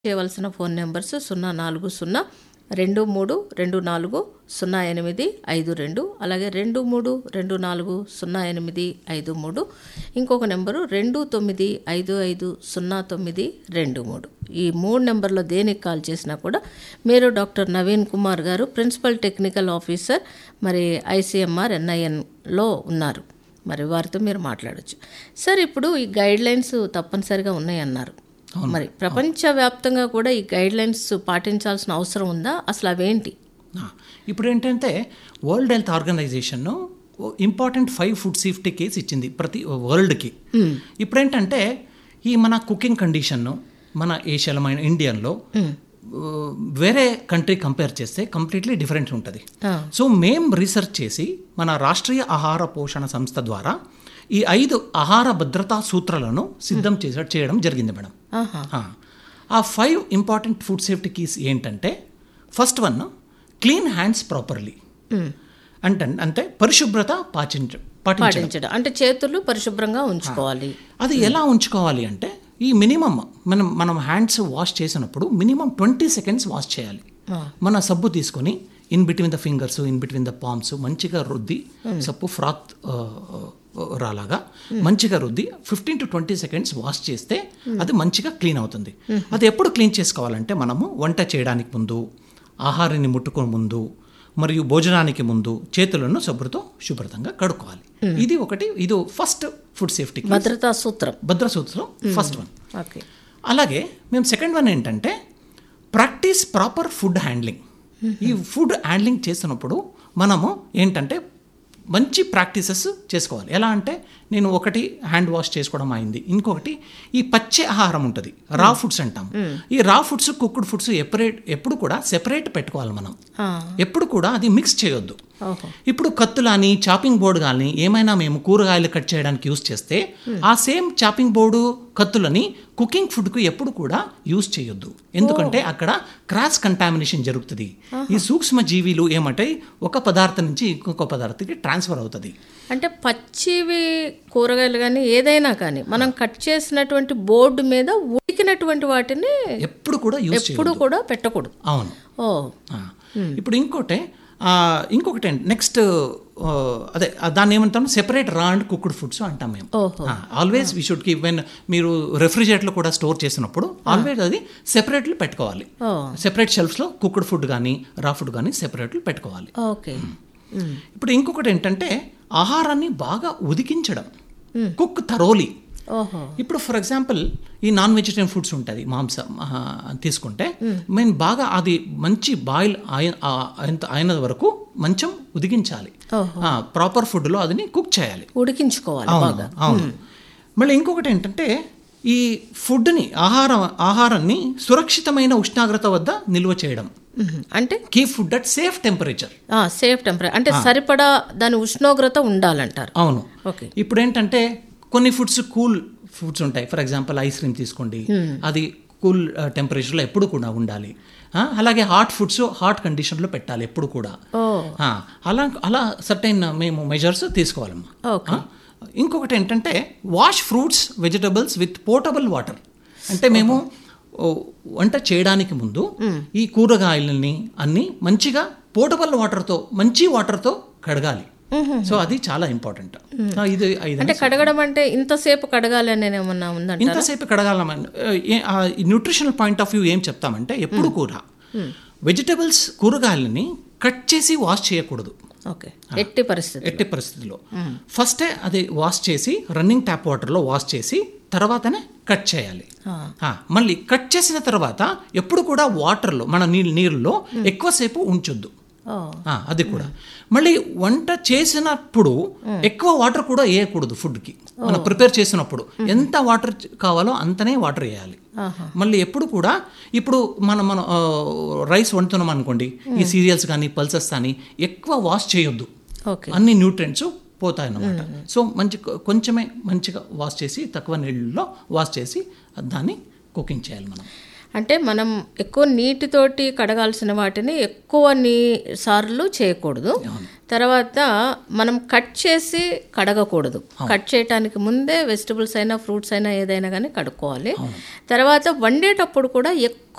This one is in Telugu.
చేయవలసిన ఫోన్ నెంబర్స్ సున్నా నాలుగు సున్నా రెండు మూడు రెండు నాలుగు సున్నా ఎనిమిది ఐదు రెండు అలాగే రెండు మూడు రెండు నాలుగు సున్నా ఎనిమిది ఐదు మూడు ఇంకొక నెంబరు రెండు తొమ్మిది ఐదు ఐదు సున్నా తొమ్మిది రెండు మూడు ఈ మూడు నెంబర్లో దేనికి కాల్ చేసినా కూడా మీరు డాక్టర్ నవీన్ కుమార్ గారు ప్రిన్సిపల్ టెక్నికల్ ఆఫీసర్ మరి ఐసీఎంఆర్ ఎన్ఐఎన్లో ఉన్నారు మరి వారితో మీరు మాట్లాడొచ్చు సార్ ఇప్పుడు ఈ గైడ్ లైన్స్ తప్పనిసరిగా ఉన్నాయన్నారు మరి ప్రపంచవ్యాప్తంగా కూడా ఈ గైడ్ లైన్స్ పాటించాల్సిన అవసరం ఉందా అసలు అవేంటి ఆ, ఇప్పుడు ఏంటంటే World Health Organization important five food safety keys ఇచ్చింది ప్రతి వరల్డ్కి ఇప్పుడు ఏంటంటే ఈ మన కుకింగ్ కండిషన్ మన ఏషియాలో మన ఇండియన్లో వేరే కంట్రీ కంపేర్ చేస్తే కంప్లీట్లీ డిఫరెంట్ ఉంటుంది ఆ. సో మేం రీసెర్చ్ చేసి మన రాష్ట్రీయ ఆహార పోషణ సంస్థ ద్వారా ఈ ఐదు ఆహార భద్రతా సూత్రాలను సిద్ధం చేసే చేయడం జరిగింది మేడం ఆహా ఆ. ఆ five important food safety keys ఏంటంటే first one clean hands properly అంటే అంటే పరిశుభ్రత పాటించ పాటించడం పాటించడం అంటే చేతులు పరిశుభ్రంగా ఉంచుకోవాలి అది ఎలా ఉంచుకోవాలి అంటే ఈ మినిమం మనం మనం హ్యాండ్స్ వాష్ చేసినప్పుడు మినిమం ట్వంటీ సెకండ్స్ వాష్ చేయాలి మన సబ్బు తీసుకొని in between the fingers in between the palms మంచిగా రుద్ది సబ్బు ఫ్రాత్ ఆ, ఆ, రాలాగా మంచిగా రుద్ది fifteen to twenty seconds wash చేస్తే అది మంచిగా క్లీన్ అవుతుంది అది ఎప్పుడు క్లీన్ చేసుకోవాలంటే మనము వంట చేయడానికి ముందు ఆహారాన్ని ముట్టుకోని ముందు మరియు భోజనానికి ముందు చేతులను సబ్బుతో శుభ్రతంగా కడుక్కోవాలి ఇది ఒకటి ఇది ఫస్ట్ ఫుడ్ సేఫ్టీ భద్రతా సూత్రం భద్రసూత్రం ఫస్ట్ వన్ ఓకే అలాగే మేము సెకండ్ వన్ ఏంటంటే ప్రాక్టీస్ ప్రాపర్ ఫుడ్ హ్యాండ్లింగ్ ఈ ఫుడ్ హ్యాండ్లింగ్ చేసినప్పుడు మనము ఏంటంటే మంచి ప్రాక్టీసెస్ చేసుకోవాలి ఎలా అంటే నేను ఒకటి హ్యాండ్ వాష్ చేసుకోవడం అయింది ఇంకొకటి ఈ పచ్చి ఆహారం ఉంటుంది రా ఫుడ్స్ అంటాం ఈ రా ఫుడ్స్ కుక్డ్ ఫుడ్స్ ఎపరేట్ ఎప్పుడు కూడా సెపరేట్ పెట్టుకోవాలి మనం ఆ, ఎప్పుడు కూడా అది మిక్స్ చేయొద్దు ఓహో ఇప్పుడు కత్తులు కానీ చాపింగ్ బోర్డు కానీ ఏమైనా మేము కూరగాయలు కట్ చేయడానికి యూస్ చేస్తే ఆ సేమ్ చాపింగ్ బోర్డు కత్తులని కుకింగ్ ఫుడ్కు ఎప్పుడు కూడా యూస్ చేయొద్దు ఎందుకంటే అక్కడ క్రాస్ కంటామినేషన్ జరుగుతుంది ఈ సూక్ష్మ జీవిలు ఏమంటే ఒక పదార్థం నుంచి ఇంకొక పదార్థానికి ట్రాన్స్ఫర్ అవుతుంది అంటే పచ్చివి కూరగాయలు కానీ ఏదైనా కానీ మనం కట్ చేసినటువంటి బోర్డు మీద ఉడికినటువంటి వాటిని ఎప్పుడు కూడా యూస్ చేయొద్దు ఎప్పుడు కూడా పెట్టకూడదు అవును ఓ ఆ. ఇప్పుడు ఇంకోటి ఆ, ఇంకొకటి నెక్స్ట్ అదే ఆ, దాన్ని ఏమంటాం సెపరేట్ రా అండ్ కుక్డ్ ఫుడ్స్ అంటాం మేము ఓహో always we should keep when మీరు రెఫ్రిజిరేటర్లో కూడా స్టోర్ చేసినప్పుడు ఆల్వేస్ అది సెపరేట్లు పెట్టుకోవాలి ఓ సెపరేట్ షెల్ఫ్స్లో కుక్డ్ ఫుడ్ కానీ రా ఫుడ్ కానీ సెపరేట్లు పెట్టుకోవాలి ఓకే ఉమ్, ఇప్పుడు ఇంకొకటి ఏంటంటే ఆహారాన్ని బాగా ఉదికించడం కుక్ థరోలీ ఓహో ఇప్పుడు ఫర్ ఎగ్జాంపుల్ ఈ నాన్ వెజిటేరియన్ ఫుడ్స్ ఉంటుంది మాంసం ఆ, తీసుకుంటే మేము బాగా అది మంచి బాయిల్ అయిన అయిన వరకు మంచం ఉదికించాలి ఓహో. ప్రాపర్ ఫుడ్లో అదిని కుక్ చేయాలి ఉడికించుకోవాలి అవును బాగా అవును మళ్ళీ ఇంకొకటి ఏంటంటే ఈ ఫుడ్ని ఆహారం ఆహారాన్ని సురక్షితమైన ఉష్ణోగ్రత వద్ద నిల్వ చేయడం ఉహు, అంటే keep food at safe temperature safe temperature అంటే సరిపడా దాని ఉష్ణోగ్రత ఉండాలంటారు అవును ఓకే ఇప్పుడు ఏంటంటే కొన్ని ఫుడ్స్ కూల్ ఫుడ్స్ ఉంటాయి ఫర్ ఎగ్జాంపుల్ ఐస్ క్రీమ్ తీసుకోండి అది కూల్ టెంపరేచర్లో ఎప్పుడు కూడా ఉండాలి ఆ, అలాగే హాట్ ఫుడ్స్ హాట్ కండిషన్లో పెట్టాలి ఎప్పుడు కూడా ఓ ఆ, అలా అలా సర్టైన్ మేము మెజర్స్ తీసుకోవాలమ్మా ఓకే ఆ, ఇంకొకటి ఏంటంటే wash fruits vegetables with portable water అంటే మేము ఓ, వంట చేయడానికి ముందు ఈ కూరగాయలని అన్ని మంచిగా పోర్టబుల్ వాటర్తో మంచి వాటర్తో కడగాలి సో అది చాలా ఇంపార్టెంట్ ఇది ఇది అంటే కడగడం అంటే ఇంతసేపు కడగాలి అనేది ఏమన్నా ఉందంట ఇంతసేపు కడగాలమని న్యూట్రిషనల్ పాయింట్ ఆఫ్ వ్యూ ఏం చెప్తామంటే ఎప్పుడు కూడా వెజిటబుల్స్ కూరగాయలని కట్ చేసి వాష్ చేయకూడదు ఓకే ఎట్టి పరిస్థితి ఎట్టి పరిస్థితిలో ఫస్టే అది వాష్ చేసి రన్నింగ్ ట్యాప్ వాటర్లో వాష్ చేసి తర్వాతనే కట్ చేయాలి ఆ, ఆ, మళ్ళీ కట్ చేసిన తర్వాత ఎప్పుడు కూడా వాటర్లో మన నీళ్ళు నీళ్ళలో ఎక్కువసేపు ఉంచొద్దు ఓ ఆ, అది కూడా మళ్ళీ వంట చేసినప్పుడు ఎక్కువ వాటర్ కూడా వేయకూడదు ఫుడ్కి మనం ప్రిపేర్ చేసినప్పుడు ఎంత వాటర్ కావాలో అంతనే వాటర్ వేయాలి ఆహా. మళ్ళీ ఎప్పుడు కూడా ఇప్పుడు మనం మనం ఆ, రైస్ వండుతున్నాం అనుకోండి ఈ సీరియల్స్ కానీ పల్సెస్ కానీ ఎక్కువ వాష్ చేయొద్దు ఓకే అన్ని న్యూట్రియంట్స్ పోతాయి అన్నమాట సో మంచి కొంచెమే మంచిగా వాష్ చేసి తక్కువ నీళ్ళలో వాష్ చేసి దాన్ని కుకింగ్ చేయాలి మనం అంటే మనం ఎక్కువ నీటితోటి కడగాల్సిన వాటిని ఎక్కువ నీ సార్లు చేయకూడదు తర్వాత మనం కట్ చేసి కడగకూడదు కట్ చేయటానికి ముందే వెజిటబుల్స్ అయినా ఫ్రూట్స్ అయినా ఏదైనా కానీ కడుక్కోవాలి తర్వాత వండేటప్పుడు కూడా ఎక్కువ